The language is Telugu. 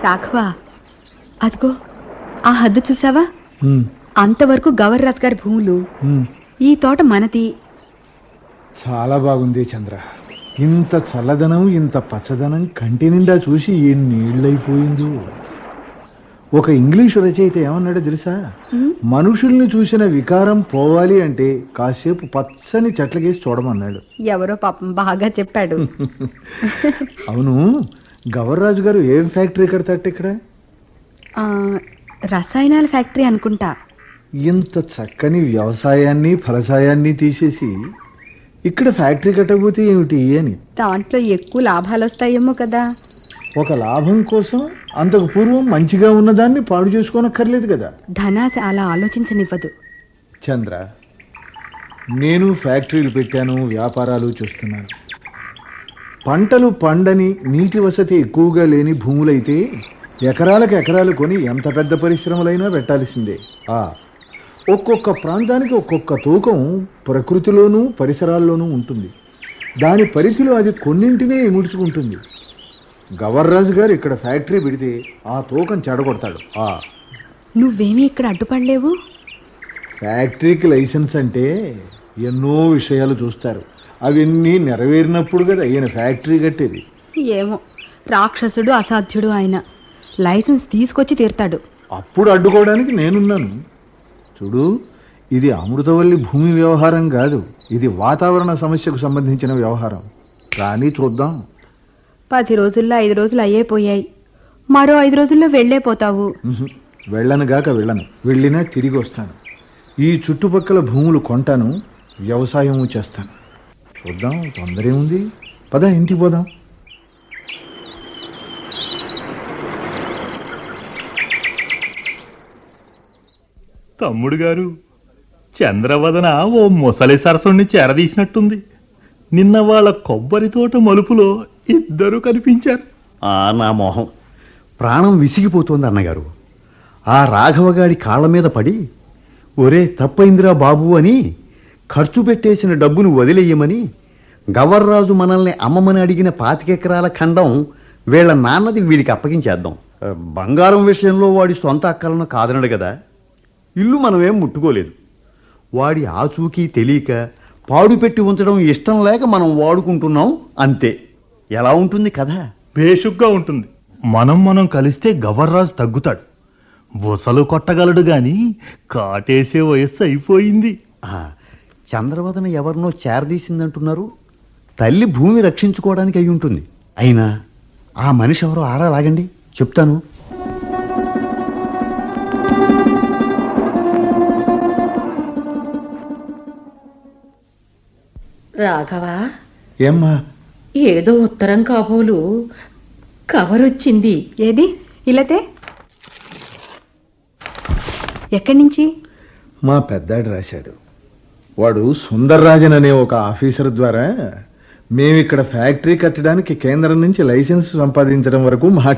రాఘవా అదిగో ఆ హద్దు చూసావా ఉమ్, అంతవరకు గవర్రాజ్ గారి భూములు ఉమ్. ఈ తోట మనది చాలా బాగుంది చంద్ర ఇంత చల్లదనం ఇంత పచ్చదనం కంటి నిండా చూసి ఎన్నేళ్ళైపోయిందో ఒక ఇంగ్లీషు రచయిత ఏమన్నాడో తెలుసా మనుషుల్ని చూసిన వికారం పోవాలి అంటే కాసేపు పచ్చని చెట్లకేసి చూడమన్నాడు ఎవరో పాపం బాగా చెప్పాడు అవును గవర్రాజు గారు ఏం ఫ్యాక్టరీ కడతాట ఇక్కడ ఆ, రసాయనాల ఫ్యాక్టరీ అనుకుంటా ఇంత చక్కని వ్యవసాయాన్ని ఫలసాయాన్ని తీసేసి ఇక్కడ ఫ్యాక్టరీ కట్టకపోతే ఏమిటి అని దాంట్లో ఎక్కువ లాభాలు వస్తాయేమో కదా ఒక లాభం కోసం అంతకు పూర్వం మంచిగా ఉన్నదాన్ని పాడు చేసుకోనక్కర్లేదు కదా ధనాశ అలా ఆలోచించనివ్వదు చంద్ర నేను ఫ్యాక్టరీలు పెట్టాను వ్యాపారాలు చూస్తున్నాను పంటలు పండని నీటి వసతి ఎక్కువగా లేని భూములైతే ఎకరాలకు ఎకరాలు కొని ఎంత పెద్ద పరిశ్రమలైనా పెట్టాల్సిందే ఆ ఒక్కొక్క ప్రాంతానికి ఒక్కొక్క తూకం ప్రకృతిలోనూ పరిసరాల్లోనూ ఉంటుంది దాని పరిధిలో అది కొన్నింటినే ఇముడ్చుకుంటుంది గవర్రాజు గారు ఇక్కడ ఫ్యాక్టరీ పెడితే ఆ తూకం చెడగొడతాడు ఆ నువ్వేమీ ఇక్కడ అడ్డుపడలేవు ఫ్యాక్టరీకి లైసెన్స్ అంటే ఎన్నో విషయాలు చూస్తారు అవన్నీ నెరవేరినప్పుడు కదా ఈయన ఫ్యాక్టరీ కట్టేది ఏమో రాక్షసుడు అసాధ్యుడు ఆయన లైసెన్స్ తీసుకొచ్చి తీరుతాడు అప్పుడు అడ్డుకోవడానికి నేనున్నాను చూడు ఇది అమృతవల్లి భూమి వ్యవహారం కాదు ఇది వాతావరణ సమస్యకు సంబంధించిన వ్యవహారం కానీ చూద్దాం పది రోజుల్లో ఐదు రోజులు అయ్యేపోయాయి మరో ఐదు రోజుల్లో వెళ్ళే పోతావు ఉహు, వెళ్ళను గాక వెళ్ళను వెళ్ళినా తిరిగి వస్తాను ఈ చుట్టుపక్కల భూములు కొంటాను వ్యవసాయం చేస్తాను చూద్దాం తొందర ఏముంది పద ఇంటికి పోదాం తమ్ముడు గారు చంద్రవదన ఓ ముసలి సరసుని చేరదీసినట్టుంది నిన్న వాళ్ళ కొబ్బరి తోట మలుపులో ఇద్దరు కనిపించారు ఆ నా మొహం ప్రాణం విసిగిపోతోంది అన్నగారు ఆ రాఘవగాడి కాళ్ళ మీద పడి ఒరే తప్పైందిరా బాబు అని ఖర్చు పెట్టేసిన డబ్బును వదిలేయమని గవర్రాజు మనల్ని అమ్మమని అడిగిన పాతికెకరాల ఖండం వీళ్ళ నాన్నది వీడికి అప్పగించేద్దాం ఆ, బంగారం విషయంలో వాడి సొంత అక్కలను కాదనడు కదా ఇల్లు మనమేం ముట్టుకోలేదు వాడి ఆచూకీ తెలియక పాడు పెట్టి ఉంచడం ఇష్టం లేక మనం వాడుకుంటున్నాం అంతే ఎలా ఉంటుంది కదా బేషుగ్గా ఉంటుంది మనం మనం కలిస్తే గవర్రాజు తగ్గుతాడు బుసలు కొట్టగలడు గాని కాటేసే వయస్సు అయిపోయింది ఆ, చంద్రవదన ఎవరినో చేరదీసిందంటున్నారు తల్లి భూమి రక్షించుకోవడానికి అయి ఉంటుంది అయినా ఆ మనిషి ఎవరో ఆరా లాగండి చెప్తాను రాఘవా ఏమ్మా ఏదో ఉత్తరం కాబోలు కవర్ వచ్చింది ఏది ఇలాతే ఎక్కడి నుంచి మా పెద్దాడు రాశాడు వాడు సుందర్రాజన్ అనే ఒక ఆఫీసర్ ద్వారా మేము ఇక్కడ ఫ్యాక్టరీ కట్టడానికి కేంద్రం నుంచి లైసెన్స్ సంపాదించడం వరకు మా